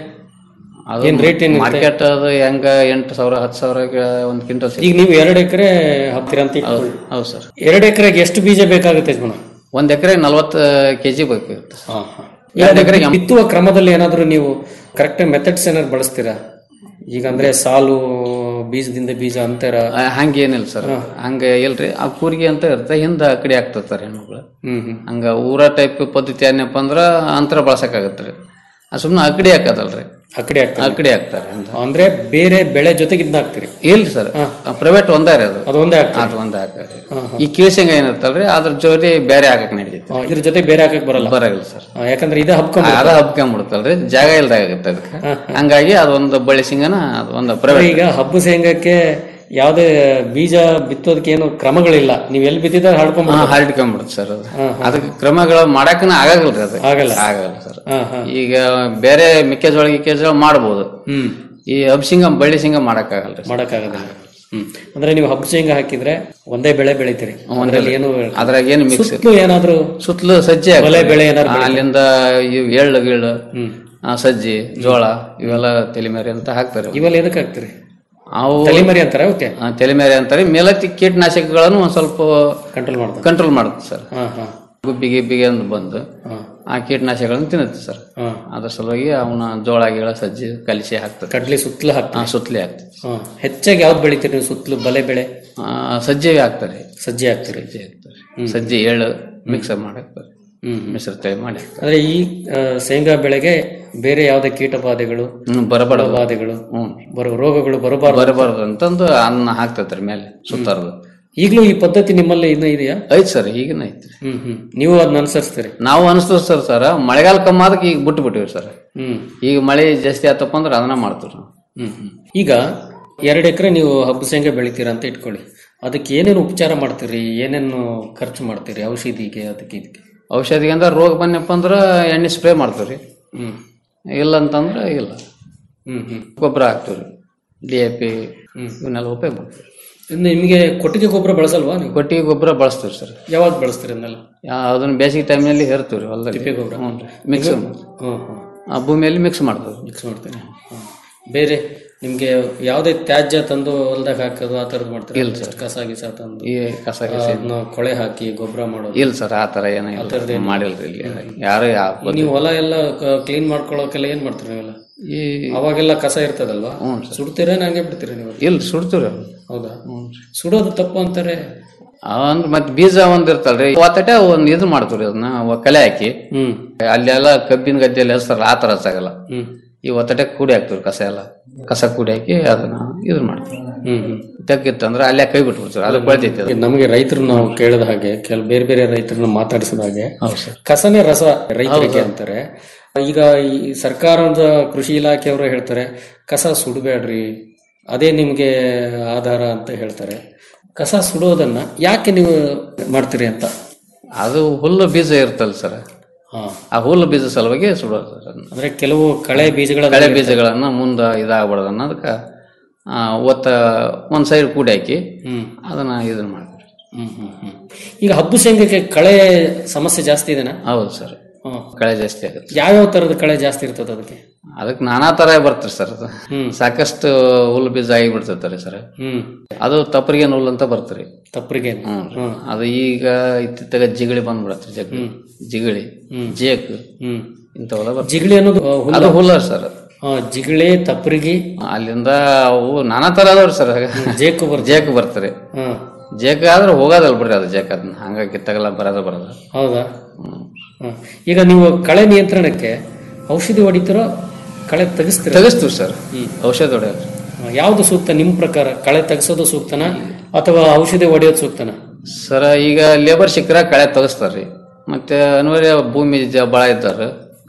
ಅದು ಏನ್ ರೇಟ್ ಏನಿರುತ್ತೆ? ಮಾರ್ಕೆಟ್ ಅದು ಹೆಂಗ ಎಂಟು ಸಾವಿರ ಹತ್ತು ಸಾವಿರ ಒಂದು ಕ್ವಿಂಟಲ್ ಈಗ ನೀವು ಎರಡು ಎಕರೆ ಹಾಕ್ತೀರಾ ಅಂತ ಇಟ್ಕೊಳ್ಳಿ. ಹೌದು ಸರ್ ಎರಡು ಎಕರೆಗೆ ಎಷ್ಟು ಬೀಜ ಬೇಕಾಗುತ್ತೆ ಯಜಮಾನ ಒಂದ್ ಎಕರೆ ನಲ್ವತ್ತು ಕೆಜಿ ಬೇಕಾಗುತ್ತೆ ಈಗ ಎರಡು ಎಕರೆಗೆ ನೀವು ಬಿತ್ತುವ ಕ್ರಮದಲ್ಲಿ ಏನಾದ್ರು ನೀವು ಕರೆಕ್ಟ್ ಮೆಥಡ್ಸ್ ಏನಾದ್ರು ಬಳಸ್ತೀರಾ ಈಗ ಅಂದ್ರೆ ಸಾಲು ಬೀಜದಿಂದ ಬೀಜ ಅಂತರ ಆ, ಹಂಗೇನಿಲ್ಲ ಸರ್ ಹಂಗ ಇಲ್ರಿ ಆ ಕೂರಿಗೆ ಅಂತ ಇರುತ್ತೆ ಹಿಂದ ಅಕಡೆ ಆಗ್ತಿರ್ತಾರೆ ಹೆಣ್ಮಕ್ಳು ಹ್ಮ್ ಹ್ಮ್ ಹಂಗ ಊರ ಟೈಪ್ ಪದ್ಧತಿ ಏನಪ್ಪ ಅಂದ್ರ ಅಂತರ ಬಳಸಕ್ಕಾಗತ್ರಿ ಸುಮ್ಮನೆ ಅಕಡೆ ಹಾಕದಲ್ರಿ ಅಕಡೆ ಹಾಕ್ತಾರೆ ಅಕಡೆ ಹಾಕ್ತಾರೆ ಅಂತ ಅಂದ್ರೆ ಬೇರೆ ಬೆಳೆ ಜೊತೆಗೆ ಇದನ್ನ ಹಾಕ್ತೀರಿ ಇಲ್ರಿ ಸರ್ ಪ್ರೈವೇಟ್ ಒಂದೇ ರೀ ಅದು ಅದು ಒಂದೇ ಹಾಕ್ತೀರಿ ಅದು ಒಂದೇ ಹಾಕ್ತಾರೆ ಈ ಕಿಳಿಸಂಗ ಏನಿರ್ತಲ್ರಿ ಅದ್ರ ಜೊತೆ ಬೇರೆ ಹಾಕಕ್ ನಡೀತೈತಿ ಆ, ಇದ್ರ ಜೊತೆ ಬೇರೆ ಹಾಕಕ್ ಬರಲ್ಲ ಬರಲ್ಲ ಸರ್ ಆ, ಯಾಕಂದ್ರೆ ಇದೇ ಹಬ್ಕೊಂಡ್ ಅದ ಹಬ್ಕೊಂಡ್ಬಿಡ್ತಲ್ರಿ ಜಾಗ ಇಲ್ದಾಗ ಆಗತ್ತೆ ಅದಕ್ಕೆ ಹಂಗಾಗಿ ಅದೊಂದು ಬಳ್ಳಿ ಸಿಂಗನ ಅದು ಒಂದು ಪ್ರೈವೇಟ್ ಈಗ ಹಬ್ಬ ಶೇಂಗಕ್ಕೆ ಯಾವ್ದೇ ಬೀಜ ಬಿತ್ತೋದಕ್ಕೆ ಏನು ಕ್ರಮಗಳಿಲ್ಲ ನೀವ್ ಎಲ್ಲಿ ಬಿತ್ತಿದ್ರೆ ಹಡ್ಕೊಂಡ್ ಹರಡ್ಕೊಂಡ್ಬಿಡುತ್ತೆ ಸರ್ ಅದು ಅದಕ್ಕೆ ಕ್ರಮಗಳು ಮಾಡಕ್ಕನ ಆಗಲ್ರಿ ಅದು ಆಗಲ್ಲ. ಆಗಲ್ಲ ಸರ್ ಈಗ ಬೇರೆ ಮೆಕ್ಕೆಜೋಳ ಗಿಕ್ಕೆಜೋಳ ಮಾಡ್ಬೋದು ಹ್ಮ್ ಈ ಹಬ್ಸಿಂಗ ಬಳ್ಳಿ ಸಿಂಗ ಮಾಡಕ್ ಆಗಲ್ರಿ ಮಾಡಕ್ಕಾಗೋದಿಲ್ಲ ಹ್ಮ್ ಅಂದ್ರೆ ನೀವು ಹಬ್ಬ ಶೇಂಗಾ ಹಾಕಿದ್ರೆ ಒಂದೇ ಬೆಳೆ ಬೆಳಿತೀರಿ ಅದ್ರಲ್ಲಿ ಏನು ಅದ್ರಾಗ ಏನು ಮಿಕ್ಸ್ ಸುತ್ತಲೂ ಏನಾದ್ರು ಸುತ್ತಲೂ ಸಜ್ಜೆ ಹಾಕ್ತಾರೆ. ಒಲೆ ಬೆಳೆ ಏನಾದ್ರು ಆ, ಅಲ್ಲಿಂದ ಇವ್ ಎಳ್ಳು ಗಿಳ್ಳು ಆ, ಸಜ್ಜಿ ಜೋಳ ಇವೆಲ್ಲ ತೆಲಿಮೇರಿ ಅಂತ ಹಾಕ್ತಾರೆ ಇವೆಲ್ಲ ಎದಕ್ಕೆ ಹಾಕ್ತೀರಿ ಅವು ತಲೆಮರಿ ಅಂತಾರೆ ಓಕೆ ಆ, ತೆಲಿಮೇರಿ ಅಂತಾರೆ ಮೇಲತ್ತಿ ಕೀಟನಾಶಕಗಳನ್ನು ಒಂದ್ ಸ್ವಲ್ಪ ಕಂಟ್ರೋಲ್ ಮಾಡ್ತಾರೆ ಕಂಟ್ರೋಲ್ ಮಾಡುತ್ತೆ ಸರ್ ಹಾ ಹಾ ಗುಬ್ಬಿ ಗಿಬ್ಬಿಗೆ ಅಂತ ಬಂದು ಹಾ. ಆ ಕೀಟನಾಶಕಗಳನ್ನು ತಿನ್ನುತ್ತೆ ಸರ್ ಹಾ. ಅದ್ರ ಸಲುವಾಗಿ ಅವನ ಜೋಳ ಗೀಳ ಸಜ್ಜಿ ಕಲಿಸಿ ಹಾಕ್ತದೆ ಕಡ್ಲಿ ಸುತ್ತಲೂ ಆ, ಹಾಕ್ತಾರೆ ಸುತ್ತಲಿ ಹಾಕ್ತದೆ ಹಾ. ಹೆಚ್ಚಾಗಿ ಯಾವ್ದು ಬೆಳಿತೀರಿ ನೀವು ಸುತ್ತಲೂ ಬಲೆ ಬೆಳೆ ಆ, ಸಜ್ಜಿ ಹಾಕ್ತಾರೆ ಸಜ್ಜಿ ಹಾಕ್ತೀರಿ ಸಜ್ಜಿ ಹಾಕ್ತಾರೆ ಸಜ್ಜಿ ಎಳ್ಳು ಮಿಕ್ಸ್ ಮಾಡಿ ಹಾಕ್ತಾರೆ ಹ್ಮ್ ಮಿಶ್ರ ತಳಿ ಮಾಡಿ ಹಾಕ್ತಾರೆ ಅಂದ್ರೆ ಈ ಆ, ಶೇಂಗಾ ಬೆಳೆಗೆ ಬೇರೆ ಯಾವುದೇ ಕೀಟ ಬಾಧೆಗಳು ಹ್ಮ್, ಬರಬಾರ್ದು ಬಾಧೆಗಳು ಹ್ಮ್ ಬರೋ ರೋಗಗಳು ಬರಬಾರ್ದು ಬರಬಾರ್ದು ಅಂತಂದು ಅನ್ನ ಹಾಕ್ತೈತ್ರಿ ಮೇಲೆ ಸುತ್ತಾರದು ಈಗಲೂ ಈ ಪದ್ಧತಿ ನಿಮ್ಮಲ್ಲಿ ಇನ್ನೂ ಇದೆಯಾ ಐತ್ ಸರ್ ಈಗಿನ ಐತ್ರಿ ಹ್ಮ್ ಹ್ಮ್ ನೀವು ಅದನ್ನ ಅನುಸರಿಸ್ತೀರಿ ನಾವು ಅನಿಸ್ತದ ಸರ್ ಸರ್ ಮಳೆಗಾಲ ಕಮ್ಮಿ ಆದಕ್ಕೆ ಈಗ ಬಿಟ್ಟು ಬಿಟ್ಟಿವಿ ಸರ್ ಹ್ಮ್ ಈಗ ಮಳೆ ಜಾಸ್ತಿ ಆತಪ್ಪ ಅಂದ್ರೆ ಅದನ್ನ ಮಾಡ್ತೀವಿ ನಾವು ಹ್ಮ್ ಹ್ಮ್. ಈಗ ಎರಡು ಎಕರೆ ನೀವು ಹಬ್ಬ ಶೇಂಗಾ ಬೆಳಿತೀರಾ ಅಂತ ಇಟ್ಕೊಳ್ಳಿ ಅದಕ್ಕೆ ಏನೇನು ಉಪಚಾರ ಮಾಡ್ತೀರಿ ಏನೇನು ಖರ್ಚು ಮಾಡ್ತೀರಿ ಔಷಧಿಗೆ ಅದಕ್ಕೆ ಇದಕ್ಕೆ ಔಷಧಿಗೆ ಅಂದ್ರೆ ರೋಗ ಬಂದಪ್ಪ ಅಂದ್ರೆ ಎಣ್ಣೆ ಸ್ಪ್ರೇ ಮಾಡ್ತೀವಿ ಹ್ಮ್ ಇಲ್ಲ ಅಂತಂದ್ರೆ ಇಲ್ಲ ಹ್ಮ್ ಹ್ಮ್ ಗೊಬ್ಬರ ಹಾಕ್ತೀವಿ ಡಿ ಎ ಪಿ ಇವನ್ನೆಲ್ಲ ಉಪಯೋಗ ಮಾಡ್ತೀವಿ ಇನ್ನು ನಿಮಗೆ ಕೊಟ್ಟಿಗೆ ಗೊಬ್ಬರ ಬಳಸಲ್ವಾ ನೀವು ಕೊಟ್ಟಿಗೆ ಗೊಬ್ಬರ ಬಳಸ್ತೀವಿ ಸರ್ ಯಾವಾಗ ಬಳಸ್ತೀರಿ ಅದನ್ನೆಲ್ಲ ಅದನ್ನ ಬೇಸಿಗೆ ಟೈಮ್ನಲ್ಲಿ ಹೇರ್ತೀವಿ ಹೊಲದಲ್ಲಿ ತಿಪ್ಪೆ ಗೊಬ್ಬರ ಮಿಕ್ಸ್ ಹ್ಮ್ ಹ್ಮ್ ಆ ಭೂಮಿಯಲ್ಲಿ ಮಿಕ್ಸ್ ಮಾಡ್ತೀವಿ ಮಿಕ್ಸ್ ಮಾಡ್ತೀನಿ ಹ್ಮ್. ಬೇರೆ ನಿಮ್ಗೆ ಯಾವುದೇ ತ್ಯಾಜ್ಯ ತಂದು ಹೊಲ್ದಾಗ ಹಾಕೋದು ಆ ಥರದ್ದು ಮಾಡ್ತೀರಿ ಇಲ್ಲ ಸರ್. ಕಸ ಗಿಸ ತಂದು ಈ ಕಸ ಆ, ಗಿಸ ಅದ್ನ ಕೊಳೆ ಹಾಕಿ ಗೊಬ್ಬರ ಮಾಡೋದು ಇಲ್ಲ ಸರ್ ಆ ಥರ ಏನೋ ಇಲ್ಲ ಮಾಡಿಲ್ರಿ ಇಲ್ಲಿ ಯಾರು ಯಾವ ಈಗ ನೀವು ಹೊಲ ಎಲ್ಲ ಕ್ಲೀನ್ ಮಾಡ್ಕೊಳ್ಳೋಕೆಲ್ಲ ಏನ್ ಮಾಡ್ತೀರಿ ನೀವೆಲ್ಲ ಈ ಅವಾಗೆಲ್ಲ ಕಸ ಇರ್ತದಲ್ವಾ ಸುಡ್ತೀರಾ ನಂಗೆ ಬಿಡ್ತೀರಾ ನೀವು ಇಲ್ಲ ಸುಡ್ತೀವಿ ರೀ ಹೌದಾ ಸುಡೋದು ತಪ್ಪು ಅಂತಾರೆ ಒಂದ್ ಮತ್ತೆ ಬೀಜ ಒಂದ್ ಇರ್ತಲ್ರಿ ಒತ್ತಟೆ ಒಂದ್ ಇದು ಮಾಡ್ತೀವಿ ಅದನ್ನ ಅವ ಕಲೆ ಹಾಕಿ ಹ್ಮ್ ಅಲ್ಲೆಲ್ಲ ಕಬ್ಬಿನ ಗದ್ದೆಯಲ್ಲಿ ಹಚ್ತಾರಲ್ಲ ಆ ತರ ಹಚ್ಚಾಗಲ್ಲ ಹ್ಮ್ ಈ ಒತ್ತಟೆ ಕೂಡಿ ಹಾಕ್ತಿವಿ ಕಸ ಎಲ್ಲ ಕಸ ಕೂಡಿ ಹಾಕಿ ಅದನ್ನ ಇದು ಮಾಡ್ತೀವಿ ಹ್ಮ್ ಹ್ಮ್ ತೆಗ್ಗಿತ್ತಂದ್ರೆ ಅಲ್ಲೇ ಕೈ ಬಿಟ್ಬಿಡ್ತೀವಿ ಅದು ಬೆಳ್ತೈತಿ ಅದು ನಮಗೆ ರೈತರು ನಾವು ಕೇಳಿದ ಹಾಗೆ ಕೆಲ ಬೇರೆ ಬೇರೆ ರೈತರನ್ನ ಮಾತಾಡಿಸಿದ ಹಾಗೆ ಹೌದು ಸರ್ ಕಸನೇ ರಸ ರೈತರಿಗೆ ಅಂತಾರೆ ಈಗ ಈ ಸರ್ಕಾರದ ಕೃಷಿ ಇಲಾಖೆಯವರು ಹೇಳ್ತಾರೆ ಕಸ ಸುಡಬೇಡ್ರಿ ಅದೇ ನಿಮ್ಗೆ ಆಧಾರ ಅಂತ ಹೇಳ್ತಾರೆ ಕಸ ಸುಡೋದನ್ನ ಯಾಕೆ ನೀವು ಮಾಡ್ತೀರಿ ಅಂತ ಅದು ಹುಲ್ಲು ಬೀಜ ಇರ್ತಲ್ಲ ಸರ್ ಹಾ ಆ ಹುಲ್ಲು ಬೀಜ ಸಲುವಾಗಿ ಸುಡೋದು ಸರ್ ಅದನ್ನ. ಅಂದ್ರೆ ಕೆಲವು ಕಳೆ ಬೀಜಗಳ ಕಳೆ ಬೀಜಗಳನ್ನ ಮುಂದೆ ಇದಾಗಬಾರ್ದು ಅನ್ನೋದಕ್ಕೆ ಆ, ಒತ್ತ ಒಂದ್ ಸೈಡ್ ಕೂಡಿ ಹಾಕಿ ಹ್ಮ್ ಅದನ್ನ ಇದನ್ನ ಮಾಡ್ತೀವಿ ಹ್ಮ್ ಹ್ಮ್ ಹ್ಮ್ ಈಗ ಹಬ್ಬು ಶೇಂಗಕ್ಕೆ ಕಳೆ ಸಮಸ್ಯೆ ಜಾಸ್ತಿ ಇದೆನಾ ಹೌದು ಸರ್ ಹ್ಮ್. ಕಳೆ ಜಾಸ್ತಿ ಆಗುತ್ತೆ ಯಾವ್ಯಾವ ತರದ ಕಳೆ ಜಾಸ್ತಿ ಇರ್ತದೆ ಅದಕ್ಕೆ ಅದಕ್ಕೆ ನಾನಾ ತರ ಬರ್ತದೆ ಸರ್ ಅದು ಹ್ಮ್. ಸಾಕಷ್ಟು ಹುಲ್ಲು ಬೀಜ ಆಗಿ ಬಿಡ್ತೈತಾರೆ ಸರ್ ಹ್ಮ್ ಅದು ತಪ್ಪರಿಗೆ ನೂಲ್ ಅಂತ ಬರ್ತರಿ ತಪ್ಪರಿಗೆ ಹ್ಮ್ ಅದು ಈಗ ಇತ್ತಿತ್ತಾಗ ಜಿಗಳಿ ಬಂದ್ಬಿಡತ್ರಿ ಜಗ್ಲಿ ಜಿಗಳಿ ಜೇಕ್ ಹ್ಮ್ ಇಂಥವೆಲ್ಲ ಬರ್ತವೆ ಜಿಗಳಿ ಅನ್ನೋದು ಆ, ಹುಲ್ಲ? ಅದು ಹುಲ್ಲ ಸರ್ ಆ, ಜಿಗಳೆ ತಪ್ಪರಿಗೆ ಅಲ್ಲಿಂದ ಅವು ನಾನಾ ತರ ಅದಾವ್ರಿ ಸರ್ ಜೇಕು ಬರ್ತದೆ ಜೇಕ್ ಬರ್ತಾರೆ ಹ್ಮ್ ಜೇಕ್ ಆದ್ರೆ ಹೋಗೋದಲ್ ಬಿಡ್ರಿ ಅದು ಜೇಕ್ ಅದನ್ನ ಹಂಗಾಗಿ ಕಿತ್ತಾಗಲ್ಲ ಬರೋದ ಬರೋದ ಹೌದಾ ಹ್ಮ್. ಈಗ ನೀವು ಕಳೆ ನಿಯಂತ್ರಣಕ್ಕೆ ಔಷಧಿ ಹೊಡಿತೀರೋ ಕಳೆ ತೆಗಿಸ್ತೀರ ತೆಗಿಸ್ತೀವಿ ಸರ್ ಔಷಧ ಹೊಡೆಯೋದು ಯಾವ್ದು ಸೂಕ್ತ ನಿಮ್ ಪ್ರಕಾರ ಕಳೆ ತೆಗಿಸೋದು ಸೂಕ್ತನ ಅಥವಾ ಔಷಧಿ ಹೊಡೆಯೋದು ಸೂಕ್ತನ ಸರ್ ಈಗ ಲೇಬರ್ ಸಿಕ್ಕರ ಕಳೆ ತೆಗಿಸ್ತಾರ್ರಿ ಮತ್ತೆ ಅನಿವಾರ್ಯ ಭೂಮಿ ಜ ಭಾಳ ಇದ್ದಾರೆ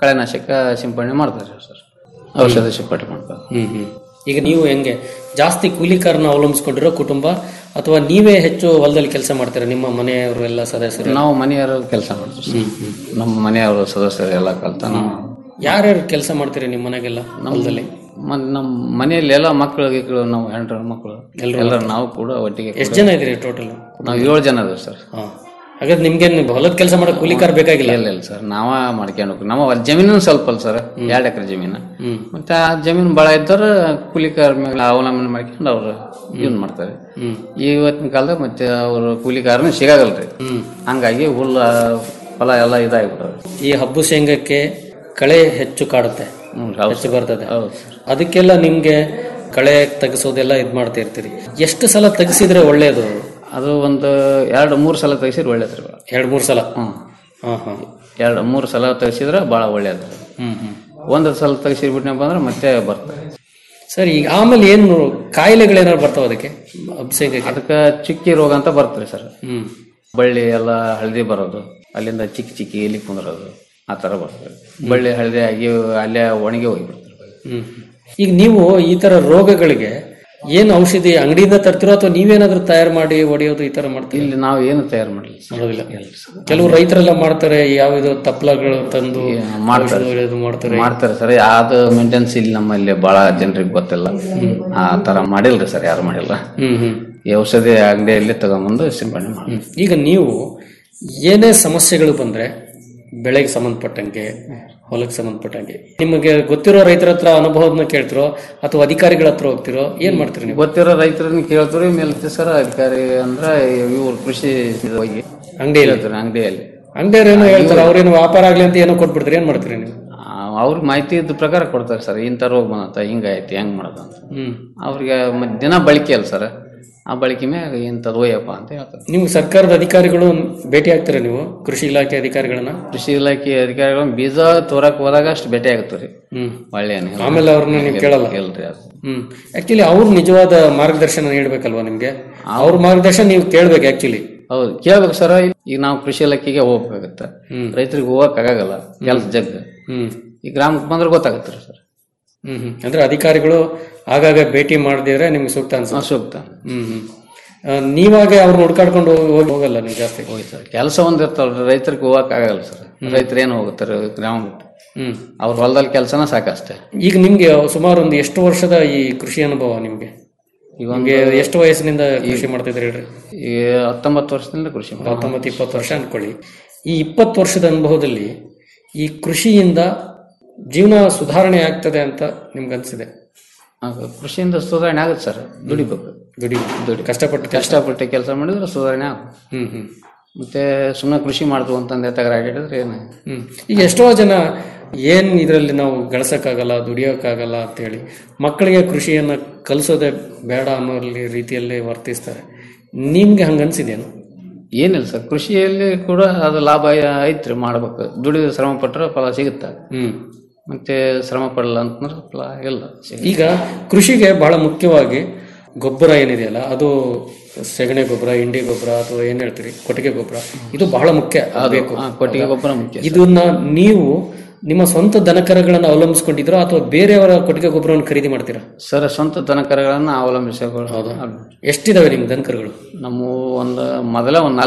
ಕಳೆನಾಶಕ ಸಿಂಪಡಣೆ ಮಾಡ್ತಾರೆ ಸರ್ ಔಷಧ ಸಿಂಪಡಣೆ ಮಾಡ್ತಾರೆ ಹ್ಮ್ ಹ್ಮ್ ಈಗ ನೀವು ಹೆಂಗೆ ಜಾಸ್ತಿ ಕೂಲಿಕಾರನ ಅವಲಂಬಿಸ್ಕೊಂಡಿರೋ ಕುಟುಂಬ ಅಥವಾ ನೀವೇ ಹೆಚ್ಚು ಹೊಲದಲ್ಲಿ ಕೆಲಸ ಮಾಡ್ತೀರಾ ನಿಮ್ಮ ಮನೆಯವರು ಎಲ್ಲ ಸದಸ್ಯರು ನಾವು ಮನೆಯವರು ಕೆಲಸ ಮಾಡ್ತೀವಿ ಸರ್. ನಮ್ಮ ಮನೆಯವರು ಸದಸ್ಯರು ಎಲ್ಲ ಕಲ್ತ ನಾವು ಯಾರ್ಯಾರು ಕೆಲಸ ಮಾಡ್ತೀರಿ ನಿಮ್ಮ ಮನೆಗೆಲ್ಲ ಹೊಲದಲ್ಲಿ ಮ- ನಮ್ಮ ಮನೆಯಲ್ಲಿ ಎಲ್ಲ ಮಕ್ಕಳು ಗಿಕ್ಕಳು ನಾವು ಹೆಂಡ್ರ ಮಕ್ಕಳು ಎಲ್ಲರೂ ನಾವು ಕೂಡ ಒಟ್ಟಿಗೆ ಎಷ್ಟು ಜನ ಇದ್ದೀರಿ ಟೋಟಲ್ ನಾವು ಏಳು ಜನ ಅದೇವೆ ಸರ್ ಹಾ ಹಾಗಾದ್ರೆ ನಿಮ್ಗೆ ಹೊಲದ ಕೆಲಸ ಮಾಡೋ ಕೂಲಿಕಾರ ಬೇಕಾಗಿಲ್ಲ ಇಲ್ಲ ಇಲ್ಲ ಸರ್ ನಾವ ಮಾಡ್ಕೊಂಡು ಹೋಗ್ತೀವಿ. ನಮ್ಮ ಅಲ್ಲಿ ಜಮೀನು ಸ್ವಲ್ಪ ಅಲ್ಲ ಸರ್ ಎರಡು ಎಕರೆ ಜಮೀನು ಮತ್ತೆ ಆ ಜಮೀನು ಭಾಳ ಇದ್ದವ್ರು ಕೂಲಿಕಾರ ಮೇಲೆ ಅವಲಂಬನೆ ಮಾಡ್ಕೊಂಡು ಅವ್ರು ಯೂಸ್ ಮಾಡ್ತಾರೆ ಇವತ್ತಿನ ಕಾಲದಾಗ ಮತ್ತೆ ಅವರು ಕೂಲಿಕಾರನ ಸಿಗಾಗಲ್ರಿ ಹಂಗಾಗಿ ಹುಲ್ಲ ಹೊಲ ಎಲ್ಲ ಇದಾಗ್ಬಿಟ್ಟವ್ರಿ ಈ ಹಬ್ಬು ಶೇಂಗಕ್ಕೆ ಕಳೆ ಹೆಚ್ಚು ಕಾಡುತ್ತೆ ಹೆಚ್ಚು ಬರ್ತದೆ ಅದಕ್ಕೆಲ್ಲ ನಿಮ್ಗೆ ಕಳೆ ತೆಗೆಸೋದೆಲ್ಲ ಇದ್ ಮಾಡ್ತಾ ಇರ್ತೀರಿ ಎಷ್ಟು ಸಲ ತೆಗೆಸಿದ್ರೆ ಒಳ್ಳೇದು ಅದು ಒಂದು ಎರಡು ಮೂರು ಸಲ ತೆಗಿಸಿದ್ರೆ ಒಳ್ಳೇದ್ರಿ ಎರಡ್ ಮೂರ್ ಸಲ ಹ್ಮ್ ಹಾ ಹಾ ಎರಡು ಮೂರು ಸಲ ತೆಗಿಸಿದ್ರೆ ಭಾಳ ಒಳ್ಳೇದು ಹ್ಮ್ ಹ್ಮ್ ಒಂದು ಸಲ ತೆಗಿಸಿಬಿಟ್ನಪ್ಪ ಅಂದ್ರೆ ಮತ್ತೆ ಬರ್ತದೆ ಸರಿ ಈಗ ಆಮೇಲೆ ಏನು ಕಾಯಿಲೆಗಳೇನಾದ್ರು ಬರ್ತಾವ ಅದಕ್ಕೆ ಹಬ್ಬು ಶೇಂಗಕ್ಕೆ ಅದಕ್ಕೆ ಚುಕ್ಕಿ ರೋಗ ಅಂತ ಬರ್ತದೆ ಸರ್ ಹ್ಮ್ ಬಳ್ಳಿ ಎಲ್ಲ ಹಳದಿ ಬರೋದು ಅಲ್ಲಿಂದ ಚಿಕ್ಕ ಚಿಕ್ಕಿ ಎಲಿ ಕುಂದ್ರೋದು ಆ ಥರ ಬರ್ತದೆ ಬಳ್ಳಿ ಹಳದಿ ಆಗಿ ಅಲ್ಲೇ ಒಣಗಿ ಹೋಗ್ಬಿಡ್ತಾರೆ ಹ್ಮ್ ಈಗ ನೀವು ಈ ತರ ರೋಗಗಳಿಗೆ ಏನ್ ಔಷಧಿ ಅಂಗಡಿಯಿಂದ ತರ್ತಿರೋ ಅಥವಾ ನೀವೇನಾದ್ರೂ ತಯಾರು ಮಾಡಿ ಹೊಡೆಯೋದು ಈ ತರ ಮಾಡ್ತೀವಿ ಇಲ್ಲಿ ನಾವು ಏನು ತಯಾರು ಮಾಡಲಿಲ್ಲ ಮಾಡೋದಿಲ್ಲ ಕೆಲವು ರೈತರೆಲ್ಲ ಮಾಡ್ತಾರೆ ಯಾವ ಇದು ತಪ್ಪಲಗಳು ತಂದು ಮಾಡ್ತಾರೆ. ಔಷಧ ಹೊಡೆಯೋದು ಮಾಡ್ತಾರೆ ಮಾಡ್ತಾರೆ ಸರ್ ಅದು ಮೇಂಟೆನ್ಸ್ ಇಲ್ಲಿ ನಮ್ಮಲ್ಲಿ ಬಹಳ ಜನರಿಗೆ ಗೊತ್ತಿಲ್ಲ ಆ ತರ ಮಾಡಿಲ್ರಿ ಸರ್ ಯಾರು ಮಾಡಿಲ್ಲ ಹ್ಮ್ ಹ್ಮ್ ಈ ಔಷಧಿ ಅಂಗಡಿಯಲ್ಲಿ ತಗೊಂಬಂದು ಸಿಂಪಡಣೆ ಮಾಡಿ ಈಗ ನೀವು ಏನೇ ಸಮಸ್ಯೆಗಳು ಬಂದ್ರೆ ಬೆಳೆಗೆ ಸಂಬಂಧಪಟ್ಟಂಗೆ ಹೊಲಕ್ಕೆ ಸಂಬಂಧಪಟ್ಟಂಗೆ ನಿಮಗೆ ಗೊತ್ತಿರೋ ರೈತರ ಹತ್ರ ಅನುಭವನ ಕೇಳ್ತಿರೋ ಅಥವಾ ಅಧಿಕಾರಿಗಳ ಹತ್ರ ಹೋಗ್ತಿರೋ ಏನ್ ಮಾಡ್ತೀರಿ ನೀವು ಗೊತ್ತಿರೋ ರೈತರನ್ನ ಕೇಳ್ತಾರೆ ಮೇಲ್ತಿ ಸರ್ ಅಧಿಕಾರಿ ಅಂದ್ರೆ ಇವ್ರು ಕೃಷಿ ಇದು ಹೋಗಿ ಅಂಗಡಿಯಲ್ಲಿ ಕೇಳ್ತಾರೆ ಅಂಗಡಿಯಲ್ಲಿ ಅಂಗಡಿಯವ್ರು ಏನೋ ಹೇಳ್ತಾರೆ ಅವ್ರೇನು ವ್ಯಾಪಾರ ಆಗ್ಲಿ ಅಂತ ಏನೋ ಕೊಟ್ಬಿಡ್ತೀರಿ ಏನ್ ಮಾಡ್ತೀರಿ ನೀವು ಅವ್ರಿಗೆ ಮಾಹಿತಿ ಇದ್ದ ಪ್ರಕಾರ ಕೊಡ್ತಾರೆ ಸರ್ ಇಂಥ ರೋಗ ಬಂದಂತ ಹಿಂಗಾಯ್ತು ಹೆಂಗ್ ಮಾಡೋದು ಅಂತ ಹ್ಮ್ ಅವ್ರಿಗೆ ಮತ್ತೆ ದಿನ ಬಳಕೆ ಅಲ್ಲ ಸರ್ ಆ ಬಳಕೆ ಮ್ಯಾಗ ಇಂಥದ್ದು ಒಯ್ಯಪ್ಪ ಅಂತ ಹೇಳ್ತಾರೆ ನಿಮ್ಗೆ ಸರ್ಕಾರದ ಅಧಿಕಾರಿಗಳು ಭೇಟಿ ಆಗ್ತೀರಾ ನೀವು ಕೃಷಿ ಇಲಾಖೆ ಅಧಿಕಾರಿಗಳನ್ನ ಕೃಷಿ ಇಲಾಖೆ ಅಧಿಕಾರಿಗಳು ಬೀಜ ತೋರಕ್ ಹೋದಾಗ ಅಷ್ಟು ಭೇಟಿ ಆಗುತ್ತೆ ರೀ ಹ್ಮ್ ಒಳ್ಳೆ ಆಮೇಲೆ ಅವ್ರನ್ನ ನೀವು ಕೇಳಲ್ಲ ಇಲ್ರಿ ಅದು ಹ್ಮ್ ಆಕ್ಚುಲಿ ಅವ್ರು ನಿಜವಾದ ಮಾರ್ಗದರ್ಶನ ನೀಡ್ಬೇಕಲ್ವಾ ನಿಮ್ಗೆ ಅವ್ರ ಮಾರ್ಗದರ್ಶನ ನೀವು ಕೇಳ್ಬೇಕು ಆಕ್ಚುಲಿ ಹೌದು ಕೇಳ್ಬೇಕು ಸರ್ ಈಗ ನಾವು ಕೃಷಿ ಇಲಾಖೆಗೆ ಹೋಗ್ಬೇಕಾಗತ್ತೆ ರೈತರಿಗೆ ಹೋಗಕ್ ಆಗಲ್ಲ ಕೆಲ್ಸ ಜಗ್ ಹ್ಮ್ ಈ ಗ್ರಾಮಕ್ಕೆ ಬಂದ್ರೆ ಗೊತ್ತಾಗುತ್ತೆ ಸರ್ ಹ್ಮ್ ಹ್ಮ್ ಅಂದ್ರೆ ಅಧಿಕಾರಿಗಳು ಆಗಾಗ ಭೇಟಿ ಮಾಡದಿದ್ರೆ ನಿಮ್ಗೆ ಸೂಕ್ತ ಅನ್ಸುತ್ತೆ ಸೂಕ್ತ ಹ್ಮ್ ಹ್ಮ್ ಆ, ನೀವಾಗೆ ಅವ್ರನ್ನ ಹುಡ್ಕಾಡ್ಕೊಂಡು ಹೋಗಿ ಹೋಗಲ್ಲ ನೀವು ಜಾಸ್ತಿ ಹೋಗಿ ಸರ್ ಕೆಲಸ ಒಂದ್ ಇರ್ತಾವಲ್ರಿ ರೈತರಿಗೆ ಹೋಗಕ್ ಆಗಲ್ಲ ಸರ್ ರೈತರು ಏನು ಹೋಗುತ್ತಾರೆ ಗ್ರಾಮ ಬಿಟ್ಟು ಹ್ಮ್ ಅವ್ರ ಹೊಲದಲ್ಲಿ ಕೆಲಸನ ಸಾಕಷ್ಟೇ ಈಗ ನಿಮ್ಗೆ ಸುಮಾರು ಒಂದು ಎಷ್ಟು ವರ್ಷದ ಈ ಕೃಷಿ ಅನುಭವ ನಿಮ್ಗೆ ಈಗ ನಿಮ್ಗೆ ಎಷ್ಟು ವಯಸ್ಸಿನಿಂದ ಕೃಷಿ ಮಾಡ್ತಿದ್ರಿ ಹೇಳ್ರಿ ಈ ಹತ್ತೊಂಬತ್ತು ವರ್ಷದಿಂದ ಕೃಷಿ ಮಾಡ್ತೀನಿ. ಹತ್ತೊಂಬತ್ತು ಇಪ್ಪತ್ತು ವರ್ಷ ಅನ್ಕೊಳ್ಳಿ ಈ ಇಪ್ಪತ್ತು ವರ್ಷದ ಅನುಭವದಲ್ಲಿ ಈ ಕೃಷಿಯಿಂದ ಜೀವನ ಸುಧಾರಣೆ ಆಗ್ತದೆ ಅಂತ ನಿಮ್ಗೆ ಅನ್ಸಿದೆ ಆಗ ಕೃಷಿಯಿಂದ ಸುಧಾರಣೆ ಆಗುತ್ತೆ ಸರ್ ದುಡಿಬೇಕು ದುಡಿ ದುಡಿ ಕಷ್ಟಪಟ್ಟು ಕೆಲ್ಸ- ಕಷ್ಟಪಟ್ಟು ಕೆಲಸ ಮಾಡಿದ್ರೆ ಸುಧಾರಣೆ ಆಗುತ್ತೆ ಹ್ಮ್ ಹ್ಮ್ ಮತ್ತೆ ಸುಮ್ಮನೆ ಕೃಷಿ ಮಾಡ್ತು ಅಂತಂದೆ ತಗರಾಗಿಡಿದ್ರೆ ಏನು ಹ್ಮ್ ಈಗ ಎಷ್ಟೋ ಜನ ಏನ್ ಇದರಲ್ಲಿ ನಾವು ಗಳಿಸಕ್ಕಾಗಲ್ಲ ದುಡಿಯೋಕ್ಕಾಗಲ್ಲ ಅಂತೇಳಿ ಮಕ್ಕಳಿಗೆ ಕೃಷಿಯನ್ನ ಕಲಿಸೋದೇ ಬೇಡ ಅನ್ನೋ ರೀತಿಯಲ್ಲಿ ವರ್ತಿಸ್ತಾರೆ ನಿಮ್ಗೆ ಹಂಗ ಅನ್ಸಿದೇನು ಏನಿಲ್ಲ ಸರ್ ಕೃಷಿಯಲ್ಲಿ ಕೂಡ ಅದು ಲಾಭ ಐತ್ರಿ ಮಾಡ್ಬೇಕು ದುಡಿದ ಶ್ರಮ ಪಟ್ಟರೆ ಫಲ ಸಿಗುತ್ತೆ ಹ್ಮ್ ಮತ್ತೆ ಶ್ರಮ ಪಡಲ್ಲ ಅಂತಂದ್ರೆ ಫಲ ಇಲ್ಲ ಸಿಗಲ್ಲ. ಈಗ ಕೃಷಿಗೆ ಬಹಳ ಮುಖ್ಯವಾಗಿ ಗೊಬ್ಬರ ಏನಿದೆಯಲ್ಲ ಅದು ಸೆಗಣಿ ಗೊಬ್ಬರ ಇಂಡಿ ಗೊಬ್ಬರ ಅಥವಾ ಏನ್ ಹೇಳ್ತೀರಿ ಕೊಟ್ಟಿಗೆ ಗೊಬ್ಬರ ಇದು ಬಹಳ ಮುಖ್ಯ ಅದು, ಬೇಕು ಹಾ, ಕೊಟ್ಟಿಗೆ ಗೊಬ್ಬರ ಮುಖ್ಯ ಇದನ್ನ ನೀವು ನಿಮ್ಮ ಸ್ವಂತ ದನಕರಗಳನ್ನು ಅವಲಂಬಿಸ್ಕೊಂಡಿದ್ರೋ ಅಥವಾ ಬೇರೆಯವರ ಕೊಟ್ಟಿಗೆ ಗೊಬ್ಬರವನ್ನು ಖರೀದಿ ಮಾಡ್ತೀರಾ ಸರ್ ಸ್ವಂತ ದನಕರಗಳನ್ನ ಅವಲಂಬಿಸಿಕೊಂಡು ಎಷ್ಟಿದಾವೆ ನಿಮ್ ದನಕರುಗಳು ನಮ್ಮ ಒಂದು ಮೊದಲ ಒಂದು